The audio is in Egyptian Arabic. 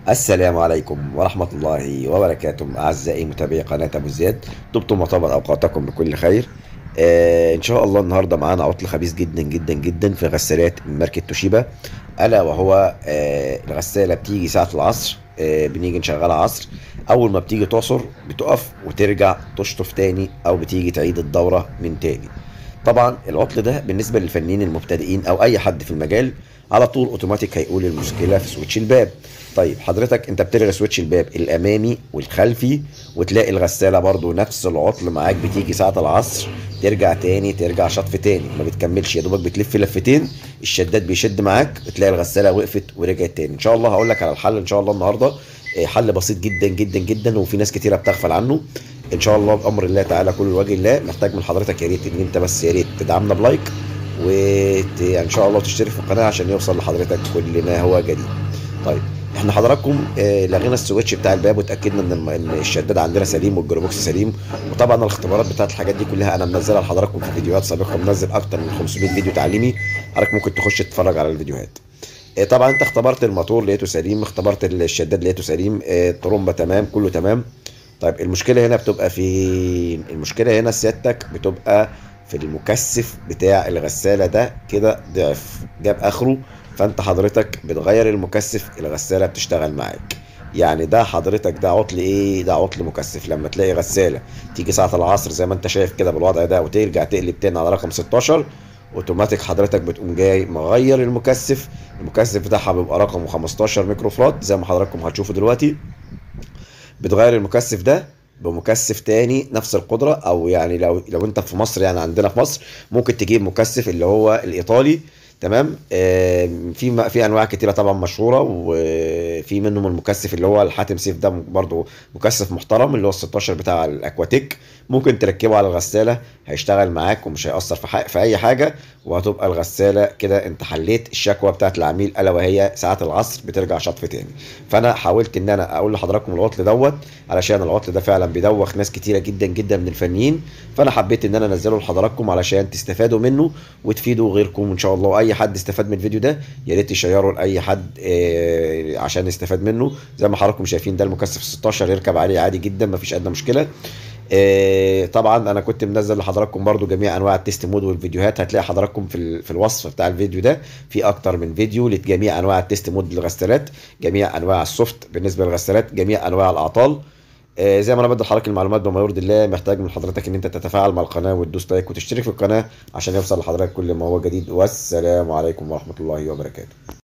السلام عليكم ورحمة الله وبركاته أعزائي متابعي قناة أبو زياد طبتم وطابت أوقاتكم بكل خير آه إن شاء الله النهاردة معانا عطل خبيث جدا جدا جدا في غسالات من ماركة توشيبا ألا وهو آه الغسالة بتيجي ساعة العصر آه بنيجي نشغلها عصر أول ما بتيجي تعصر بتقف وترجع تشطف تاني أو بتيجي تعيد الدورة من تاني طبعا العطل ده بالنسبة للفنيين المبتدئين أو أي حد في المجال على طول اوتوماتيك هيقول المشكله في سويتش الباب طيب حضرتك انت بتلغي سويتش الباب الامامي والخلفي وتلاقي الغساله برضو نفس العطل معاك بتيجي ساعه العصر ترجع تاني ترجع شطف تاني ما بتكملش يا دوبك بتلف لفتين الشداد بيشد معاك بتلاقي الغساله وقفت ورجعت تاني ان شاء الله هقول لك على الحل ان شاء الله النهارده إيه، حل بسيط جدا جدا جدا وفي ناس كتيره بتغفل عنه ان شاء الله بامر الله تعالى كل وجه الله محتاج من حضرتك يا ريت ان انت بس يا ريت تدعمنا بلايك وان شاء الله تشترك في القناه عشان يوصل لحضرتك كل ما هو جديد طيب احنا حضراتكم آه، لغينا السويتش بتاع الباب وتاكدنا ان الم- ان الشداد عندنا سليم والجروبوكس سليم وطبعا الاختبارات بتاعت الحاجات دي كلها انا منزلها لحضراتكم في فيديوهات سابقه منزل اكتر من 500 فيديو تعليمي حضرتك ممكن تخش تتفرج على الفيديوهات آه، طبعا انت اختبرت الموتور لقيته سليم اختبرت الشداد لقيته سليم آه، الطرمبه تمام كله تمام طيب المشكله هنا بتبقى في المشكله هنا سيادتك بتبقى في المكثف بتاع الغساله ده كده ضعف جاب اخره فانت حضرتك بتغير المكثف الغساله بتشتغل معاك يعني ده حضرتك ده عطل ايه ده عطل مكثف لما تلاقي غساله تيجي ساعه العصر زي ما انت شايف كده بالوضع ده وترجع تقلب تاني على رقم 16 اوتوماتيك حضرتك بتقوم جاي مغير المكثف المكثف بتاعها بيبقى رقمه 15 ميكرو فراد زي ما حضراتكم هتشوفوا دلوقتي بتغير المكثف ده بمكثف تاني نفس القدرة او يعني لو لو انت في مصر يعني عندنا في مصر ممكن تجيب مكثف اللي هو الايطالي تمام آم، في م- في انواع كتيره طبعا مشهوره وفي منهم المكثف اللي هو الحاتم سيف ده برضو مكثف محترم اللي هو ال 16 بتاع الاكواتيك ممكن تركبه على الغساله هيشتغل معاك ومش هيأثر في, ح- في اي حاجه وهتبقى الغساله كده انت حليت الشكوى بتاعت العميل الا وهي ساعات العصر بترجع شطف تاني فانا حاولت ان انا اقول لحضراتكم العطل دوت علشان العطل ده فعلا بيدوخ ناس كتيره جدا جدا من الفنيين فانا حبيت ان انا انزله لحضراتكم علشان تستفادوا منه وتفيدوا غيركم ان شاء الله واي حد استفاد من الفيديو ده يا ريت تشيره لاي حد آه، عشان يستفاد منه زي ما حضراتكم شايفين ده المكثف 16 يركب عليه عادي جدا مفيش ادنى مشكله آه، طبعا انا كنت منزل لحضراتكم برضو جميع انواع التست مود والفيديوهات هتلاقي حضراتكم في ال- في الوصف بتاع الفيديو ده في اكتر من فيديو لجميع انواع التست مود للغسالات جميع انواع السوفت بالنسبه للغسالات جميع انواع الاعطال آه، زي ما انا بدي لحضرتك المعلومات بما يرضي الله محتاج من حضرتك ان انت تتفاعل مع القناه وتدوس لايك وتشترك في القناه عشان يوصل لحضرتك كل ما هو جديد والسلام عليكم ورحمه الله وبركاته